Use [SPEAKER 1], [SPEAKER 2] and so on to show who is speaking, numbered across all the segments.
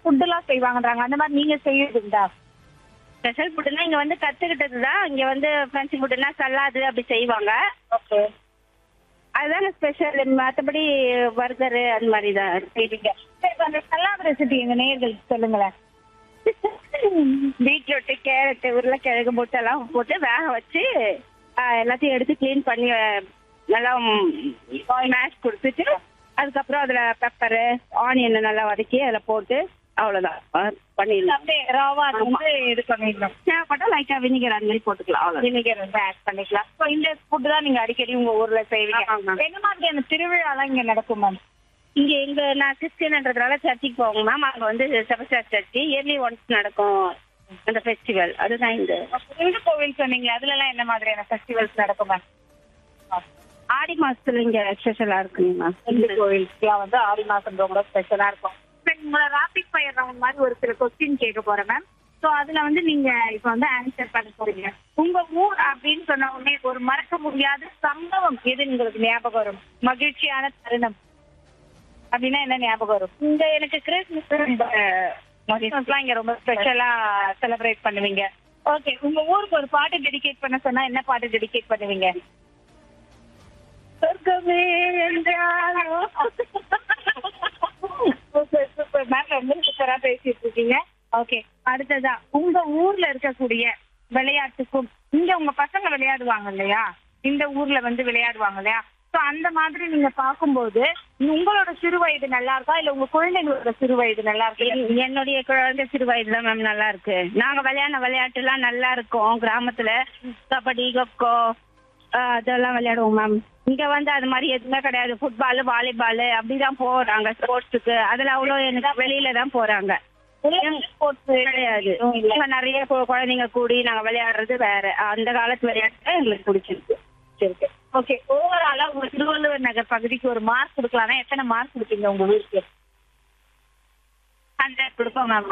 [SPEAKER 1] Food எல்லாம் செய்வாங்கன்றாங்க அந்த மாதிரி நீங்க செய்யறதுண்டா
[SPEAKER 2] ஸ்பெஷல் ஃபுட்னா இங்க வந்து கத்துக்கிட்டது தான் இங்க வந்து ஃபேன்சி ஃபுட்னா சல்லாது அப்படி செய்வாங்க
[SPEAKER 1] ஓகே
[SPEAKER 2] அதுதாங்க ஸ்பெஷல் மற்றபடி பர்கரு அந்த மாதிரி தான்
[SPEAKER 1] செய்வீங்க சரி இப்ப அந்த சலாட் ரெசிபி எங்க நேயர்களுக்கு சொல்லுங்களேன்
[SPEAKER 2] பீட்ரூட்டு கேரட்டு உருளைக்கிழங்கு முட்டைலாம் போட்டு வேக வச்சு ஆ, எல்லாத்தையும் எடுத்து க்ளீன் பண்ணி ஆ, நல்லா மேஷ் கொடுத்துட்டு அதுக்கப்புறம் அதுல பெப்பரு ஆனியன் நல்லா வதக்கி அதுல போட்டு அவ்வளவுதான் ஆ, பண்ணிடலாம்
[SPEAKER 1] அப்படியே ராவா அது வந்து இது பண்ணிடணும்
[SPEAKER 2] தேவைப்பட்டா லைட்டா வினிகர் அந்த மாதிரி போட்டுக்கலாம் அவ்வளவு
[SPEAKER 1] வினிகர் வந்து ஆட் பண்ணிக்கலாம் ஸோ இந்த ஃபுட் தான் நீங்க அடிக்கடி உங்க ஊர்ல செய்வீங்க
[SPEAKER 2] ஆமாம்.
[SPEAKER 1] என்ன மாதிரியான திருவிழாலாம் இங்க நடக்கும் மேம்
[SPEAKER 2] இங்க எங்க நான் கிறிஸ்டியன்ன்றதுனால சர்ச்சுக்கு போவோங்க மேம் அங்க வந்து செபஸ்டார் சர்ச்சு இயர்லி ஒன்ஸ் நடக்கும் அந்த ஃபெஸ்டிவல் அதுதான் இந்த
[SPEAKER 1] இந்து கோவில் சொன்னீங்க அதுல எல்லாம் என்ன மாதிரியான ஃபெஸ்டிவல்ஸ் நடக்கும் மேம்
[SPEAKER 2] ஆடி மாசத்துல இங்க ஸ்பெஷலா இருக்குங்க மேம்
[SPEAKER 1] இந்து கோவில்ஸ்லாம் வந்து ஆடி மாசம் ரொம்ப ஸ்பெஷலா இருக்கும் சரி, உங்களை ராபிட் ஃபயர் ரவுண்ட் மாதிரி ஒரு சில கொஸ்டின் கேட்க போறேன் மேம் ஸோ அதுல வந்து நீங்க இப்ப வந்து ஆன்சர் பண்ண போறீங்க உங்க ஊர் அப்படின்னு சொன்ன உடனே ஒரு மறக்க முடியாத சம்பவம் எது உங்களுக்கு ஞாபகம் வரும் மகிழ்ச்சியான தருணம் அப்படின்னா என்ன ஞாபகம் வரும்
[SPEAKER 2] இங்க எனக்கு கிறிஸ்மஸ் ரொம்ப
[SPEAKER 1] கிறிஸ்மஸ்லாம் இங்க ரொம்ப ஸ்பெஷலா செலிப்ரேட் பண்ணுவீங்க ஓகே உங்க ஊருக்கு ஒரு பாட்டு டெடிகேட் பண்ண சொன்னா என்ன பாட்டு டெடிகேட் பண்ணுவீங்க சொர்க்கமே என்றாலோ சூப்பர் சூப்பர் மேம் ரொம்ப சூப்பரா பேசிட்டு இருக்கீங்க ஓகே அடுத்ததா உங்க ஊர்ல இருக்கக்கூடிய விளையாட்டுக்கும் இங்க உங்க பசங்க விளையாடுவாங்க இல்லையா இந்த ஊர்ல வந்து விளையாடுவாங்க இல்லையா சோ அந்த மாதிரி நீங்க பாக்கும்போது உங்களோட சிறு வயது நல்லா இருக்கா இல்ல உங்க குழந்தைங்களோட சிறு வயது நல்லா இருக்கு
[SPEAKER 2] என்- என்னுடைய குழந்தை சிறு வயது தான் மேம் நல்லா இருக்கு நாங்க விளையாடின விளையாட்டு எல்லாம் நல்லா இருக்கும் கிராமத்துல கபடி கொக்கோ ஆஹ் அதெல்லாம் விளையாடுவோம் மேம் இங்க வந்து அது மாதிரி எதுவுமே கிடையாது ஃபுட்பால் வாலிபால் அப்படிதான் போறாங்க ஸ்போர்ட்ஸுக்கு அதுல அவ்வளோ எனக்கு வெளியில தான் போறாங்க
[SPEAKER 1] ஸ்போர்ட்ஸ்
[SPEAKER 2] கிடையாது இங்க நிறைய கு- குழந்தைங்க கூடி நாங்க விளையாடுறது வேற அந்த காலத்து விளையாட்டு தான் எங்களுக்கு பிடிச்சிருக்கு
[SPEAKER 1] இருக்கு ஓகே ஓவராலா உங்க திருவள்ளுவர் நகர் பகுதிக்கு ஒரு மார்க் கொடுக்கலாம்னா எத்தனை மார்க் கொடுப்பீங்க உங்க ஊருக்கு ஹண்ட்ரட் கொடுப்போம் மேம்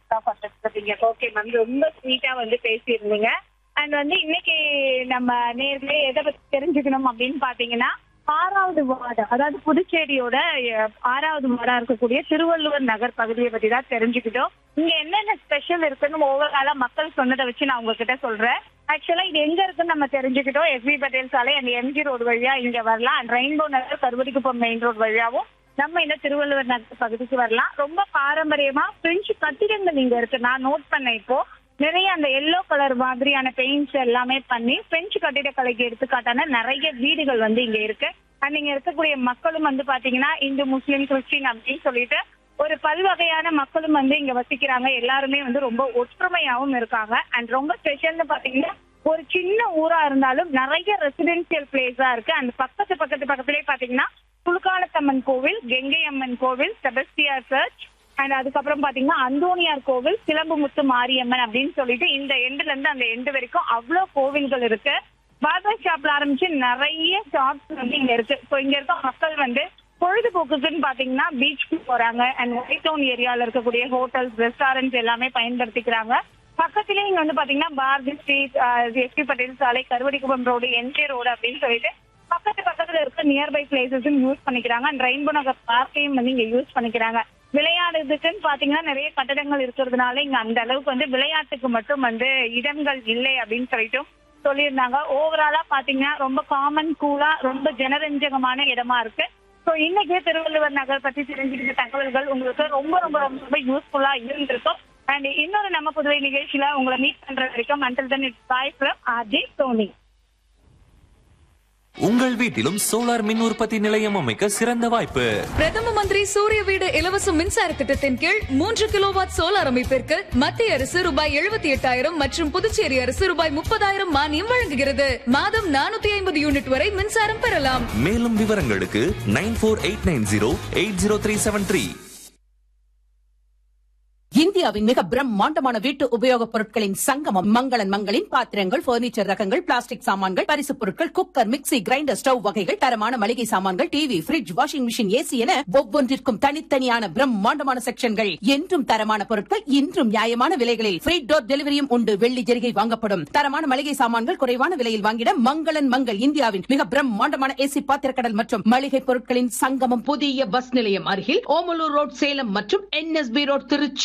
[SPEAKER 1] ஓகே மேம் ரொம்ப ஸ்வீட்டா வந்து பேசியிருந்தீங்க அண்ட் வந்து இன்னைக்கு நம்ம நேர்களே எதை பத்தி தெரிஞ்சுக்கணும் அப்படின்னு பாத்தீங்கன்னா ஆறாவது வார்டு அதாவது புதுச்சேரியோட அஹ், ஆறாவது வார்டா இருக்கக்கூடிய திருவள்ளுவர் நகர் பகுதியை பத்தி தான் தெரிஞ்சுக்கிட்டோம் இங்க என்னென்ன ஸ்பெஷல் இருக்குன்னு ஓவராலா மக்கள் சொன்னதை வச்சு நான் உங்ககிட்ட சொல்றேன் ஆக்சுவலா இது எங்க இருக்குன்னு நம்ம தெரிஞ்சுக்கிட்டோம் எஸ்வி பட்டேல் சாலை அந்த எம்ஜி ரோடு வழியா இங்க வரலாம் and rainbow Nagar Karuvadikuppam main road வழியாவும் நம்ம இந்த திருவள்ளுவர் நகர் பகுதிக்கு வரலாம் ரொம்ப பாரம்பரியமா பிரெஞ்சு கட்டிடங்கள் இங்க இருக்கு நான் நோட் பண்ணேன் இப்போ நிறைய அந்த எல்லோ கலர் மாதிரியான பெயிண்ட்ஸ் எல்லாமே பண்ணி பிரெஞ்சு கட்டிடக்கலைக்கு எடுத்துக்காட்டான நிறைய வீடுகள் வந்து இங்க இருக்கு அண்ட் இங்க இருக்கக்கூடிய மக்களும் வந்து பாத்தீங்கன்னா இந்து முஸ்லீம் கிறிஸ்டின் அப்படின்னு சொல்லிட்டு ஒரு பல்வகையான மக்களும் வந்து இங்க வசிக்கிறாங்க எல்லாருமே வந்து ரொம்ப ஒற்றுமையாவும் இருக்காங்க அண்ட் ரொம்ப ஸ்பெஷல்னு பாத்தீங்கன்னா ஒரு சின்ன ஊரா இருந்தாலும் நிறைய ரெசிடென்சியல் பிளேஸா இருக்கு அந்த பக்கத்து பக்கத்து பக்கத்துலயே பாத்தீங்கன்னா புல்காலத்தம்மன் கோவில் கெங்கை அம்மன் கோவில் செபஸ்டியார் சர்ச் அண்ட் அதுக்கப்புறம் பாத்தீங்கன்னா அந்தோனியார் கோவில் சிலம்புமுத்து மாரியம்மன் அப்படின்னு சொல்லிட்டு இந்த எண்டுல இருந்து அந்த எண்டு வரைக்கும் அவ்வளவு கோவில்கள் இருக்கு பார்பர் ஷாப்ல ஆரம்பிச்சு நிறைய ஷாப்ஸ் வந்து இங்க இருக்கு ஸோ இங்க இருக்க மக்கள் வந்து பொழுதுபோக்குக்குன்னு பாத்தீங்கன்னா பீச்சுக்கு போறாங்க அண்ட் ஒயிட் டவுன் ஏரியால இருக்கக்கூடிய ஹோட்டல்ஸ் ரெஸ்டாரண்ட்ஸ் எல்லாமே பயன்படுத்திக்கிறாங்க பக்கத்துலயே இங்க வந்து பாத்தீங்கன்னா பாரதி ஸ்ட்ரீட் எஸ்பி பட்டேல் சாலை கருவடிக்குப்பம் ரோடு என்ஜே ரோடு அப்படின்னு சொல்லிட்டு பக்கத்து பக்கத்துல இருக்க நியர்பை பிளேசஸும் யூஸ் பண்ணிக்கிறாங்க அண்ட் ரெயின்போ நகர் பார்க்கையும் வந்து இங்க யூஸ் பண்ணிக்கிறாங்க விளையாடுறதுக்குன்னு பாத்தீங்கன்னா நிறைய கட்டடங்கள் இருக்கிறதுனால இங்க அந்த அளவுக்கு வந்து விளையாட்டுக்கு மட்டும் வந்து இடங்கள் இல்லை அப்படின்னு சொல்லிட்டு சொல்லியிருந்தாங்க ஓவராலா பாத்தீங்கன்னா ரொம்ப காமன் கூலா ரொம்ப ஜனரஞ்சகமான இடமா இருக்கு ஸோ இன்னைக்கு திருவள்ளுவர் நகர் பத்தி தெரிஞ்சுக்கிட்ட தகவல்கள் உங்களுக்கு ரொம்ப ரொம்ப ரொம்ப ரொம்ப யூஸ்ஃபுல்லா இருந்திருக்கும் அண்ட் இன்னொரு நம்ம புதுவை நிகழ்ச்சியில உங்களை மீட் பண்ற வரைக்கும் until then it's bye from RJ Soni
[SPEAKER 3] உங்கள் வீட்டிலும் சோலார் மின் உற்பத்தி நிலையம் அமைக்க சிறந்த வாய்ப்பு
[SPEAKER 4] பிரதம மந்திரி சூரிய வீடு இலவச மின்சார திட்டத்தின் கீழ் மூன்று கிலோவாட் சோலார் அமைப்பிற்கு மத்திய அரசு ரூபாய் எழுபத்தி எட்டாயிரம் மற்றும் புதுச்சேரி அரசு ரூபாய் முப்பதாயிரம் மானியம் வழங்குகிறது மாதம் நானூத்தி ஐம்பது யூனிட் வரை மின்சாரம் பெறலாம்
[SPEAKER 3] மேலும் விவரங்களுக்கு nine four eight nine zero eight zero three seven three
[SPEAKER 5] இந்தியாவின் மிக பிரம்மாண்டமான வீட்டு உபயோகப் பொருட்களின் சங்கமம் மங்களன் மங்களின் பாத்திரங்கள் பர்னிச்சர் ரகங்கள் பிளாஸ்டிக் சாமான்கள் பரிசுப் பொருட்கள் குக்கர் மிக்ஸி கிரைண்டர் ஸ்டவ் வகைகள் தரமான மளிகை சாமான்கள் TV fridge washing machine AC என ஒவ்வொன்றிற்கும் தனித்தனியான பிரம்மாண்டமான செக்ஷன்கள் என்றும் தரமான பொருட்கள் இன்றும் நியாயமான விலைகளில் ஃப்ரீ டோர் டெலிவரியும் உண்டு வெள்ளி ஜெரிகை வாங்கப்படும் தரமான மளிகை சாமான்கள் குறைவான விலையில் வாங்கிட மங்களன் மங்கள் இந்தியாவின் மிக பிரம்மாண்டமான ஏசி பாத்திரக்கடல் மற்றும் மளிகை பொருட்களின் சங்கமம் புதிய பஸ் நிலையம் அருகில் ஓமலூர் ரோட் சேலம் மற்றும் என்எஸ்பி ரோட் திருச்சி